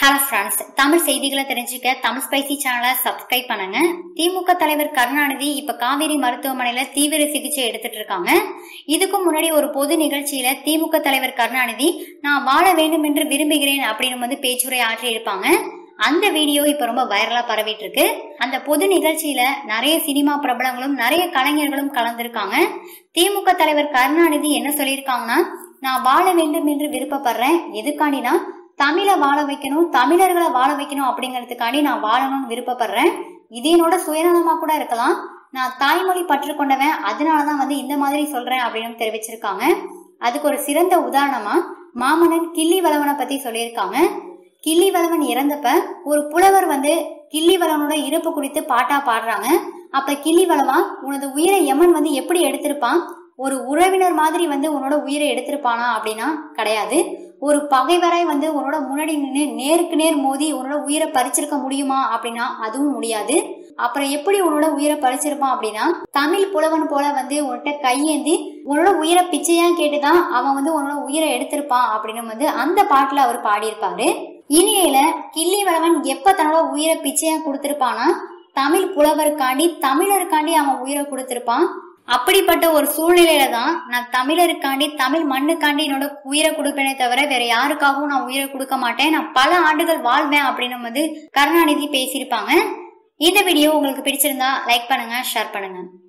hello friends Tamil செய்திகளை தெரிஞ்சுக்க Tamil spicy சேனலை சப்ஸ்கிரைப் பண்ணுங்க திமுக தலைவர் கருணாநிதி இப்ப காவேரி மருத்துவமனையில தீவிர சிகிச்சை எடுத்துட்டு இருக்காங்க இதுக்கு முன்னாடி ஒரு பொது நிகழ்ச்சியில திமுக தலைவர் கருணாநிதி நான் வாழ வேண்டும் என்று விரும்புகிறேன் அப்படின்னு வந்து பேச்சுரை ஆற்றி இருப்பாங்க அந்த வீடியோ இப்ப ரொம்ப வைரலா பரவிட்டு இருக்கு அந்த பொது நிகழ்ச்சியில நிறைய சினிமா பிரபலங்களும் நிறைய கலைஞர்களும் கலந்திருக்காங்க திமுக தலைவர் கருணாநிதி என்ன சொல்லியிருக்காங்கன்னா நான் வாழ வேண்டும் என்று விருப்பப்படுறேன் எதுக்காண்டினா தமிழை வாழ வைக்கணும் தமிழர்களை வாழ வைக்கணும் அப்படிங்கிறதுக்காண்டி நான் வாழணும்னு விருப்பப்படுறேன் இது என்னோட சுயநலமா கூட இருக்கலாம் நான் தாய்மொழி பற்று கொண்டவன் அதனாலதான் வந்து இந்த மாதிரி சொல்றேன் அப்படின்னு தெரிவிச்சிருக்காங்க அதுக்கு ஒரு சிறந்த உதாரணமா மாமன்னன் கிள்ளி வளவனை பத்தி சொல்லியிருக்காங்க கிள்ளி வளவன் இறந்தப்ப ஒரு புலவர் வந்து கிள்ளி வளவனோட இறப்பு குறித்து பாட்டா பாடுறாங்க அப்ப கிள்ளி வளவா உனது உயிரை யமன் வந்து எப்படி எடுத்திருப்பான் ஒரு உறவினர் மாதிரி வந்து உன்னோட உயிரை எடுத்திருப்பானா அப்படின்னா கிடையாது ஒரு பகைவரை வந்து உன்னோட முன்னாடி நின்று நேருக்கு நேர் மோதி உன்னோட உயிரை பறிச்சிருக்க முடியுமா அப்படின்னா அதுவும் முடியாது அப்புறம் எப்படி உன்னோட உயிரை பறிச்சிருப்பான் அப்படின்னா தமிழ் புலவன் போல வந்து உன்கிட்ட கையேந்தி உன்னோட உயிரை பிச்சையா கேட்டுதான் அவன் வந்து உன்னோட உயிரை எடுத்திருப்பான் அப்படின்னு வந்து அந்த பாட்டுல அவர் பாடியிருப்பாரு இனியில கிள்ளி வளவன் எப்ப தன்னோட உயிரை பிச்சையா கொடுத்திருப்பானா தமிழ் புலவருக்காண்டி தமிழருக்காண்டி அவன் உயிரை கொடுத்திருப்பான் அப்படிப்பட்ட ஒரு சூழ்நிலையில தான் நான் தமிழருக்காண்டி தமிழ் மண்ணுக்காண்டி என்னோட உயிரை கொடுப்பேனே தவிர வேற யாருக்காகவும் நான் உயிரை கொடுக்க மாட்டேன் நான் பல ஆண்டுகள் வாழ்வேன் அப்படின்னு வந்து கருணாநிதி பேசியிருப்பாங்க இந்த வீடியோ உங்களுக்கு பிடிச்சிருந்தா லைக் பண்ணுங்க ஷேர் பண்ணுங்க